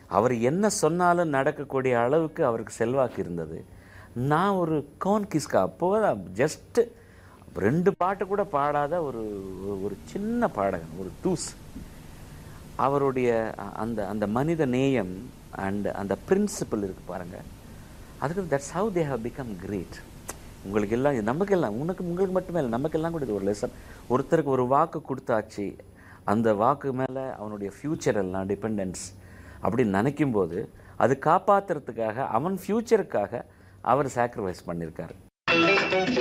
அவர் என்ன சொன்னாலும் நடக்கக்கூடிய அளவுக்கு அவருக்கு செல்வாக்கு இருந்தது நான் ஒரு கோன் கிஸ்கா அப்போ ஜஸ்ட்டு ரெண்டு பாட்டு கூட பாடாத ஒரு ஒரு- ஒரு சின்ன பாடகன் ஒரு தூஸ் அவருடைய அ- அந்த அந்த மனித நேயம் அண்ட் அந்த பிரின்சிபல் இருக்கு பாருங்க அதுக்கு that's how they have become great உங்களுக்கு எல்லாம் இது நமக்கெல்லாம் உனக்கு உங்களுக்கு மட்டுமே இல்லை நமக்கெல்லாம் கூட இது ஒரு லெசன் ஒருத்தருக்கு ஒரு வாக்கு கொடுத்தாச்சு அந்த வாக்கு மேலே அவனுடைய ஃப்யூச்சர் எல்லாம் டிபெண்டன்ஸ் அப்படின்னு நினைக்கும் போது அது காப்பாற்றுறதுக்காக அவன் ஃப்யூச்சருக்காக அவர் சாக்ரிஃபைஸ் பண்ணியிருக்காரு